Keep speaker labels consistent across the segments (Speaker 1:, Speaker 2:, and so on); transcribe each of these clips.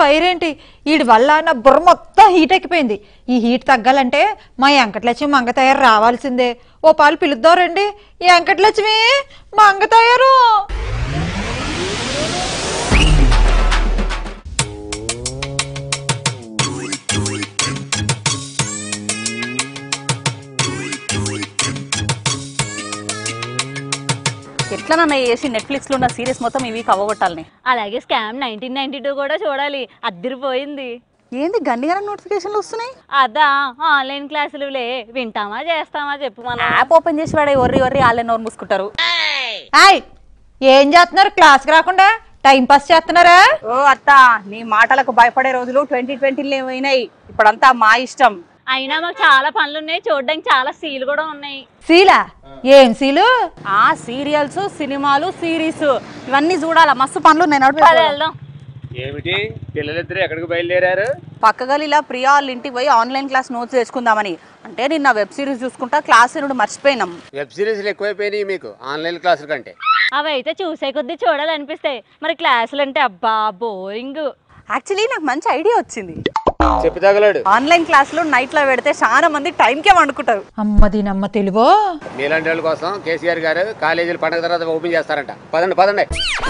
Speaker 1: fire ఏంటి వీడి వల్ల నా బుర్ర మొత్తం హీట్ ఎక్కిపోయింది ఈ హీట్ తగ్గాలంటే మా వెంకటలక్ష్మి మంగ తయారు రావాల్సిందే ఓ పాలు పిలుద్దాం రండి వెంకటలక్ష్మి మంగ తయారు
Speaker 2: ఎట్లనన్నా చేసి నెట్ఫ్లిక్స్ లో ఉన్న సిరీస్ మొత్తం ఈ వీక్ అవ్వగొట్టాలని
Speaker 3: అలాగే స్కామ్ నైన్టీన్ నైన్టీ టూ కూడా చూడాలి అద్దరిపోయింది
Speaker 2: ఏంది గండిగానే నోటిఫికేషన్లు వస్తున్నాయి
Speaker 3: అదా ఆన్లైన్ క్లాసులులే వింటామా చేస్తామా చెప్పు మనం
Speaker 2: యాప్ ఓపెన్ చేసి వాడే ఒర్రి ఒర్రి వాళ్ళే నోరు మూసుకుంటారు
Speaker 1: హాయ్ ఏం చేస్తున్నారు క్లాస్కి రాకుండా టైం పాస్ చేస్తున్నారా
Speaker 2: ఓ అత్త నీ మాటలకు భయపడే రోజులు ట్వంటీ ట్వంటీలో పోయినాయి ఇప్పుడంతా మా ఇష్టం
Speaker 3: అయినా మాకు చాలా పనులు ఉన్నాయి చూడడానికి చాలా సీలు కూడా ఉన్నాయి
Speaker 1: సీలా ఏం సీలు
Speaker 2: ఆ సీరియల్స్ సినిమాలు సిరీస్ ఇవన్నీ చూడాలా మస్తు పనులు నేను
Speaker 3: పద వెళ్దాం
Speaker 4: ఏమిటి పిల్లలిద్దరు ఎక్కడికి బయలుదేరారు
Speaker 2: పక్క గలిలా ప్రియా వాళ్ళ ఇంటికి పోయి ఆన్లైన్ క్లాస్ నోట్స్ తెచ్చుకుందామని అంటే నిన్న వెబ్ సిరీస్ చూసుకుంటా క్లాస్ వినుడు మర్చిపోయినాం
Speaker 4: వెబ్ సిరీస్లు ఎక్కువైపోయినాయి మీకు ఆన్లైన్ క్లాసుల కంటే
Speaker 3: అవి అయితే చూసే కొద్దీ చూడాలనిపిస్తాయి మరి క్లాసులు అంటే అబ్బా బోరింగ్
Speaker 2: యాక్చువల్లీ నాకు మంచి ఐడియా వచ్చింది
Speaker 4: చెప్పి తగలడు
Speaker 2: ఆన్లైన్ క్లాసులు నైట్ లో పెడితే చాలా మంది టైంకే వండుకుంటారు
Speaker 1: అమ్మ దీనమ్మ తెలుగో
Speaker 4: మీలాంటి వాళ్ళ కోసం కేసీఆర్ గారు కాలేజీలు పండగ తర్వాత ఓపెన్ చేస్తారంట పదండి పదండి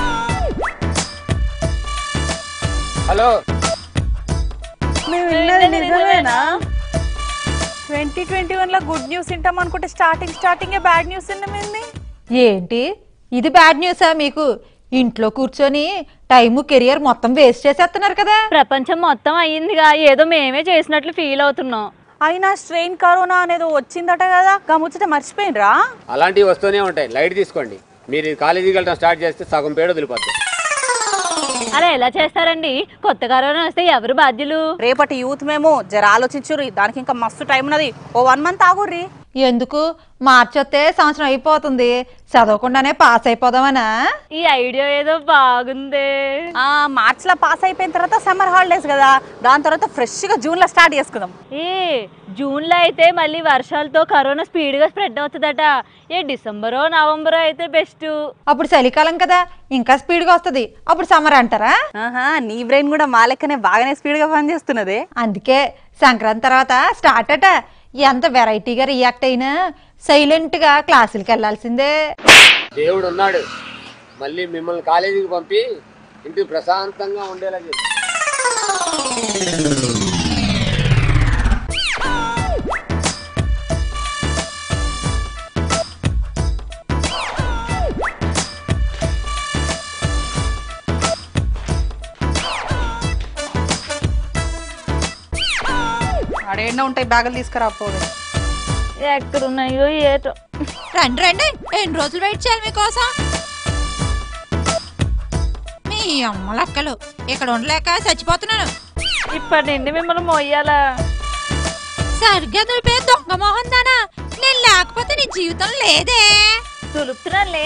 Speaker 4: హలో
Speaker 2: మేము విన్నది నిజమేనా ట్వంటీ ట్వంటీ వన్ లో గుడ్ న్యూస్ వింటాం అనుకుంటే స్టార్టింగ్ స్టార్టింగ్ బ్యాడ్ న్యూస్ విన్నామేంది
Speaker 1: ఏంటి ఇది బ్యాడ్ న్యూసా మీకు ఇంట్లో కూర్చొని టైము కెరియర్ మొత్తం వేస్ట్ చేసేస్తున్నారు కదా
Speaker 3: ప్రపంచం మొత్తం అయ్యిందిగా ఏదో మేమే చేసినట్లు ఫీల్ అవుతున్నాం
Speaker 2: అయినా స్ట్రెయిన్ కరోనా అనేది వచ్చిందట కదా గముచ్చట మర్చిపోయినరా
Speaker 4: అలాంటివి వస్తూనే ఉంటాయి లైట్ తీసుకోండి మీరు ఈ కాలేజీకి వెళ్ళడం స్టార్ట్ చేస్తే సగం పేడ వదిలిపోతుంది
Speaker 3: అలా ఎలా చేస్తారండి కొత్త కరోనా వస్తే ఎవరు బాధ్యులు
Speaker 2: రేపటి యూత్ మేము జర ఆలోచించుర్రి దానికి ఇంకా మస్తు టైం ఉన్నది ఓ వన్ మంత్ ఆగుర్రి
Speaker 1: ఎందుకు మార్చొస్తే సంవత్సరం అయిపోతుంది చదవకుండానే పాస్ అయిపోదామనా
Speaker 3: ఈ ఐడియా ఏదో బాగుందే
Speaker 2: ఆ మార్చ్ లో పాస్ అయిపోయిన తర్వాత సమ్మర్ హాలిడేస్ కదా దాని తర్వాత ఫ్రెష్ గా జూన్ లో స్టార్ట్ చేసుకుందాం
Speaker 3: ఏ జూన్లో అయితే మళ్ళీ వర్షాలతో కరోనా స్పీడ్గా స్ప్రెడ్ అవుతుందట ఏ డిసెంబరో నవంబరో అయితే బెస్ట్
Speaker 1: అప్పుడు చలికాలం కదా ఇంకా స్పీడ్గా వస్తుంది అప్పుడు సమ్మర్ అంటారా
Speaker 2: ఆహా నీ బ్రెయిన్ కూడా మా లెక్కనే బాగానే స్పీడ్ గా పనిచేస్తున్నది
Speaker 1: అందుకే సంక్రాంతి తర్వాత స్టార్ట్ అట ఎంత వెరైటీగా రియాక్ట్ అయినా సైలెంట్గా క్లాసులకి వెళ్ళాల్సిందే
Speaker 4: దేవుడు ఉన్నాడు మళ్ళీ మిమ్మల్ని కాలేజీకి పంపి ఇంటికి ప్రశాంతంగా ఉండేలా చేసి
Speaker 2: ఆడేండా ఉంటాయి బ్యాగులు తీసుకురా పోదు
Speaker 3: ఎక్కడున్నాయో ఏటో
Speaker 1: రండి రండి ఎన్ని రోజులు వెయిట్ చేయాలి మీకోసం మీ అమ్మ లెక్కలు ఇక్కడ ఉండలేక చచ్చిపోతున్నాను
Speaker 3: ఇప్పటి నుండి మిమ్మల్ని మొయ్యాలా
Speaker 1: సరిగ్గా దులిపే దొంగ మోహన్ దానా నేను లేకపోతే నీ జీవితం లేదే
Speaker 3: తులుపుతున్నానులే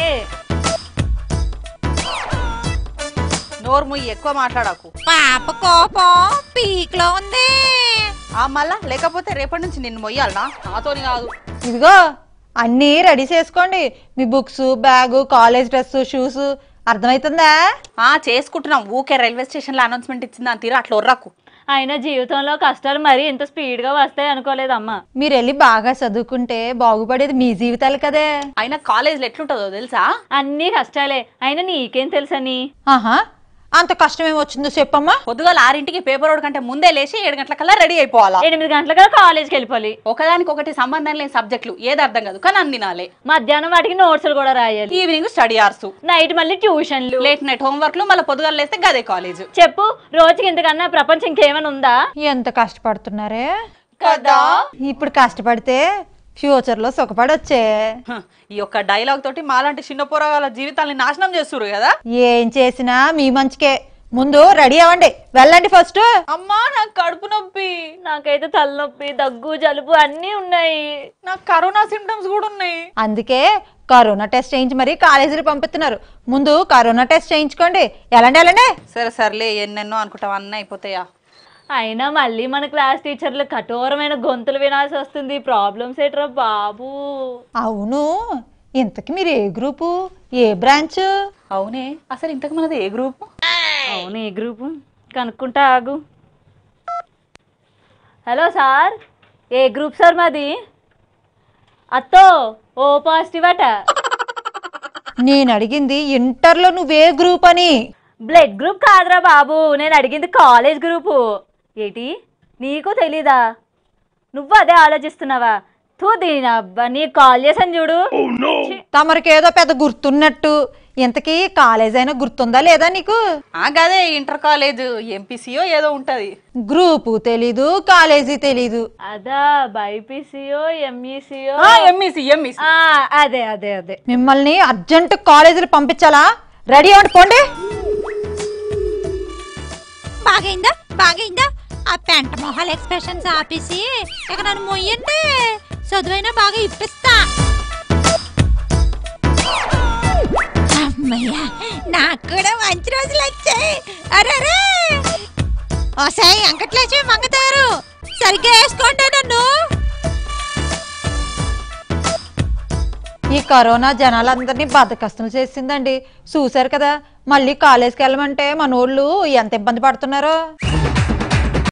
Speaker 2: నోరు ముయ్యి ఎక్కువ మాట్లాడకు
Speaker 1: పాప కోపం పీక్ లో ఉంది
Speaker 2: ఆ మళ్ళా లేకపోతే రేపటి నుంచి నిన్ను మొయ్యాలనా నాతోని కాదు
Speaker 1: ఇదిగో అన్నీ రెడీ చేసుకోండి మీ books bag college dress shoes అర్థమవుతుందా
Speaker 2: ఆ చేసుకుంటున్నాం ఊకే రైల్వే స్టేషన్ లో అనౌన్స్మెంట్ ఇచ్చింది అని తీరు అట్లా ఒర్రకు
Speaker 3: అయినా జీవితంలో కష్టాలు మరీ ఇంత స్పీడ్గా వస్తాయి అనుకోలేదమ్మా
Speaker 1: మీరు వెళ్ళి బాగా చదువుకుంటే బాగుపడేది మీ జీవితాలు కదే
Speaker 2: అయినా కాలేజీలో ఎట్లుంటుందో తెలుసా
Speaker 3: అన్నీ కష్టాలే అయినా నీకేం తెలుసని
Speaker 1: ఆహా అంత కష్టం ఏమొచ్చిందో చెప్పమ్మా
Speaker 2: పొద్దుగాల ఆరింటికి పేపర్ రోడ్ కంటే ముందే లేచి ఏడు గంటలకల్లా రెడీ అయిపోవాలా
Speaker 3: ఎనిమిది గంటలుగా కాలేజ్కి వెళ్ళిపోవాలి
Speaker 2: ఒకదానికి ఒకటి సంబంధం లేని సబ్జెక్టులు ఏది అర్థం కాదు కానీ అన్ని నాలే
Speaker 3: మధ్యాహ్నం వాటికి నోట్స్లు కూడా రాయాలి
Speaker 2: ఈవినింగ్ స్టడీ అవర్స్
Speaker 3: నైట్ మళ్ళీ ట్యూషన్లు
Speaker 2: లేట్ నైట్ హోంవర్క్లు మళ్ళీ పొద్దుగాల లేస్తే గదే కాలేజ్
Speaker 3: చెప్పు రోజుకి ఇంతకన్నా ప్రపంచం ఇంకేమైనా ఉందా
Speaker 1: ఎంత కష్టపడుతున్నారే
Speaker 2: కదా
Speaker 1: ఇప్పుడు కష్టపడితే ఫ్యూచర్ లో సుఖపడొచ్చే
Speaker 2: హ, ఈ యొక్క డైలాగ్ తోటి మాలాంటి చిన్న పోరగాల జీవితాన్ని నాశనం చేస్తురు కదా
Speaker 1: ఏం చేసినా మీ మంచికే ముందు రెడీ అవ్వండి వెళ్ళండి ఫస్ట్
Speaker 2: అమ్మా నాకు కడుపు నొప్పి
Speaker 3: నాకైతే తలనొప్పి దగ్గు జలుబు అన్నీ ఉన్నాయి
Speaker 2: నాకు కరోనా సిమ్టమ్స్ కూడా ఉన్నాయి
Speaker 1: అందుకే కరోనా టెస్ట్ చేయించి మరి కాలేజీకి పంపిస్తున్నారు ముందు కరోనా టెస్ట్ చేయించుకోండి ఎలాండి ఎలాండి
Speaker 2: సరే సర్లే ఎన్నెన్నో అనుకుంటాం అన్నీ అయిపోతాయా
Speaker 3: అయినా మళ్ళీ మన క్లాస్ టీచర్లు కఠోరమైన గొంతులు వినాల్సి వస్తుంది ప్రాబ్లమ్స్ ఏట్రా బాబు
Speaker 1: అవును ఇంతకి మీరు ఏ గ్రూపు ఏ బ్రాంచ్
Speaker 2: అవునే అసలు ఇంతకు మనది ఏ గ్రూప్
Speaker 3: అవును ఏ గ్రూపు కనుక్కుంటా ఆగు hello sir A group sir మాది అత్తో ఓ పాజిటివ్ అట
Speaker 1: నేను అడిగింది ఇంటర్లో నువ్వే గ్రూప్ అని
Speaker 3: బ్లడ్ గ్రూప్ కాదురా బాబు నేను అడిగింది కాలేజ్ గ్రూపు ఏంటి నీకు తెలీదా నువ్వు అదే ఆలోచిస్తున్నావా తూ దీని అబ్బా నీకు కాల్ చేశాను చూడు ఛీ,
Speaker 1: తమరికేదో పెద్ద గుర్తున్నట్టు ఇంతకీ కాలేజ్ అయినా గుర్తుందా లేదా నీకు
Speaker 2: ఆ గదే ఇంటర్ కాలేజ్ ఎంపీసీయో ఏదో ఉంటది
Speaker 1: గ్రూపు తెలీదు కాలేజీ తెలీదు
Speaker 3: అదా బైపీసీయో ఎంఈసీయో
Speaker 2: ఎంఈసీ ఎంఈసీ
Speaker 3: అదే అదే అదే
Speaker 1: మిమ్మల్ని అర్జెంట్ కాలేజీలు పంపించాలా రెడీ అవ్వండి పోండి
Speaker 5: బాగైందా బాగైందా ఆ పెంట మొహాల ఎక్స్ప్రెషన్స్ ఆపేసి ఇక నన్ను మొయ్యండి చదువైనా బాగా ఇప్పిస్తా అమ్మయ్యా నాకు కూడా మంచి రోజులు వచ్చాయి అరే ఓసాయి అంకట్లేసి మంగతారు సరిగ్గా వేసుకోండి నన్ను
Speaker 1: ఈ కరోనా జనాలందరినీ బద్దకస్తులు చేసిందండి చూశారు కదా మళ్ళీ కాలేజ్కి వెళ్ళమంటే మనోళ్ళు ఎంత ఇబ్బంది పడుతున్నారో